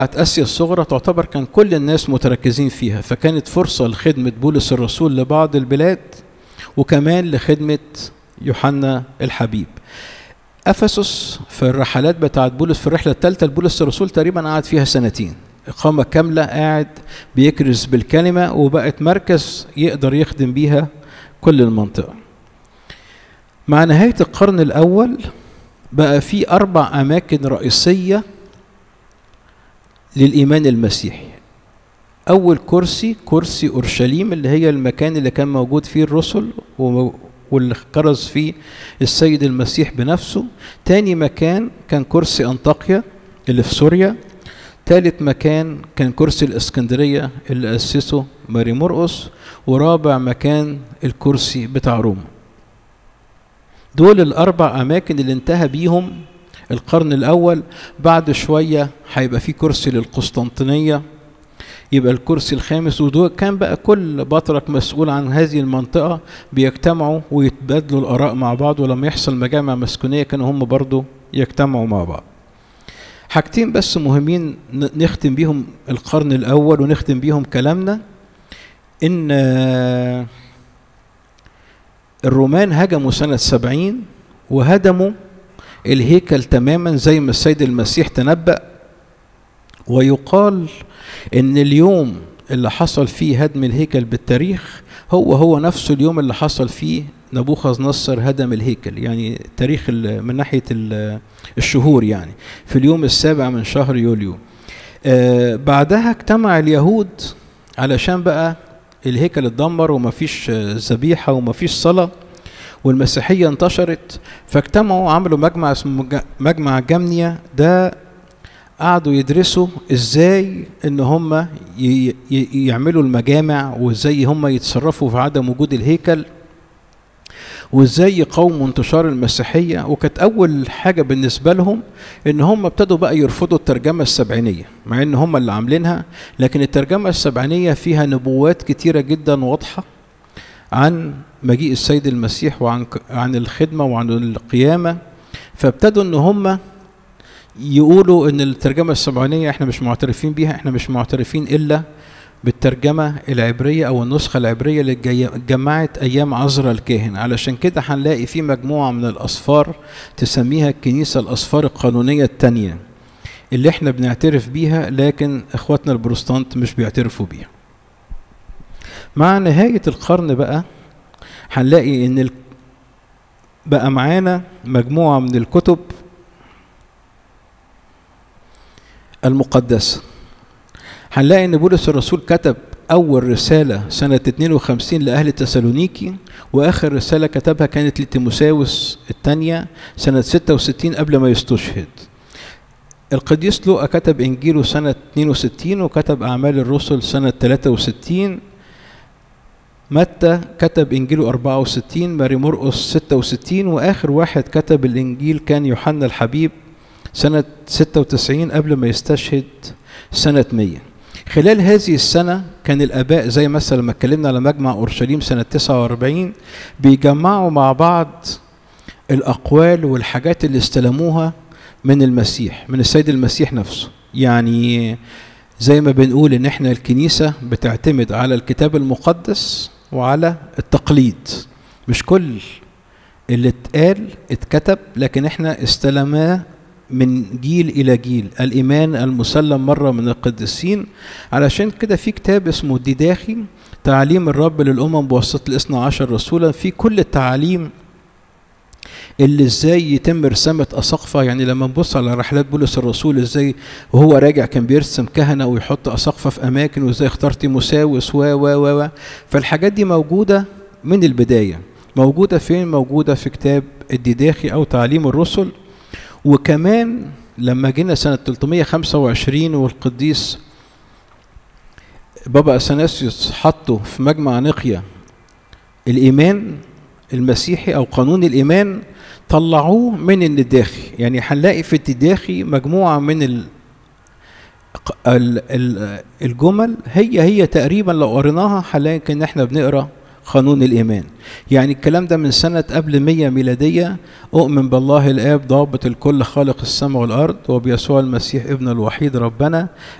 آسيا الصغرى تعتبر كان كل الناس متركزين فيها فكانت فرصة لخدمة بولس الرسول لبعض البلاد وكمان لخدمة يوحنا الحبيب افسس في الرحلات بتاعت بولس في الرحله الثالثه لبولس الرسول تقريبا قعد فيها سنتين اقامه كامله قاعد بيكرز بالكلمه وبقت مركز يقدر يخدم بيها كل المنطقه مع نهايه القرن الاول بقى في اربع اماكن رئيسيه للايمان المسيحي اول كرسي كرسي اورشليم اللي هي المكان اللي كان موجود فيه الرسل واللي كرز فيه السيد المسيح بنفسه تاني مكان كان كرسي أنطاكيا اللي في سوريا تالت مكان كان كرسي الإسكندرية اللي أسسه ماري مرقس ورابع مكان الكرسي بتاع روما دول الأربع أماكن اللي انتهى بيهم القرن الأول بعد شوية هيبقى في كرسي للقسطنطينية يبقى الكرسي الخامس ودول كان بقى كل بطرك مسؤول عن هذه المنطقة بيجتمعوا ويتبادلوا الآراء مع بعض ولما يحصل مجامع مسكونية كانوا هم برضو يجتمعوا مع بعض حاجتين بس مهمين نختم بيهم القرن الأول ونختم بيهم كلامنا إن الرومان هجموا سنة سبعين وهدموا الهيكل تماما زي ما السيد المسيح تنبأ ويقال ان اليوم اللي حصل فيه هدم الهيكل بالتاريخ هو هو نفسه اليوم اللي حصل فيه نبوخذ نصر هدم الهيكل يعني تاريخ من ناحيه الشهور يعني في اليوم السابع من شهر يوليو آه بعدها اجتمع اليهود علشان بقى الهيكل اتدمر ومفيش ذبيحه ومفيش صلاه والمسيحيه انتشرت فاجتمعوا عملوا مجمع اسمه مجمع جمنيا ده قعدوا يدرسوا ازاي ان هم يعملوا المجامع وازاي هم يتصرفوا في عدم وجود الهيكل وازاي يقاوموا انتشار المسيحيه وكانت اول حاجه بالنسبه لهم ان هم ابتدوا بقى يرفضوا الترجمه السبعينيه مع ان هم اللي عاملينها لكن الترجمه السبعينيه فيها نبوات كتيره جدا واضحه عن مجيء السيد المسيح وعن عن الخدمه وعن القيامه فابتدوا ان هم يقولوا ان الترجمه السبعينيه احنا مش معترفين بيها احنا مش معترفين الا بالترجمه العبريه او النسخه العبريه اللي اتجمعت ايام عزرا الكاهن علشان كده هنلاقي في مجموعه من الاصفار تسميها الكنيسه الاصفار القانونيه الثانيه اللي احنا بنعترف بيها لكن اخواتنا البروتستانت مش بيعترفوا بيها مع نهايه القرن بقى هنلاقي ان بقى معانا مجموعه من الكتب المقدسة هنلاقي ان بولس الرسول كتب اول رسالة سنة 52 لأهل تسالونيكي واخر رسالة كتبها كانت لتيموساوس الثانية سنة 66 قبل ما يستشهد القديس لوقا كتب انجيله سنة 62 وكتب اعمال الرسل سنة 63 متى كتب انجيله 64 ماري مرقس 66 واخر واحد كتب الانجيل كان يوحنا الحبيب سنة 96 قبل ما يستشهد سنة 100 خلال هذه السنة كان الآباء زي مثلا لما اتكلمنا على مجمع أورشليم سنة 49 بيجمعوا مع بعض الأقوال والحاجات اللي استلموها من المسيح من السيد المسيح نفسه يعني زي ما بنقول ان احنا الكنيسة بتعتمد على الكتاب المقدس وعلى التقليد مش كل اللي اتقال اتكتب لكن احنا استلمناه من جيل إلى جيل الإيمان المسلم مرة من القديسين علشان كده في كتاب اسمه الديداخي تعليم الرب للأمم بواسطة الاثنى عشر رسولا في كل التعاليم اللي ازاي يتم رسامة أساقفة يعني لما نبص على رحلات بولس الرسول ازاي وهو راجع كان بيرسم كهنة ويحط أساقفة في أماكن وازاي اختار تيموساوس و و و فالحاجات دي موجودة من البداية موجودة فين؟ موجودة في كتاب الديداخي أو تعليم الرسل وكمان لما جينا سنة 325 والقديس بابا أثناسيوس حطه في مجمع نقيا الإيمان المسيحي أو قانون الإيمان طلعوه من النداخي يعني هنلاقي في التداخي مجموعة من ال الجمل هي هي تقريبا لو قريناها هنلاقي ان احنا بنقرا قانون الإيمان يعني الكلام ده من سنة قبل 100 ميلادية أؤمن بالله الآب ضابط الكل خالق السماء والأرض وبيسوع المسيح ابن الوحيد ربنا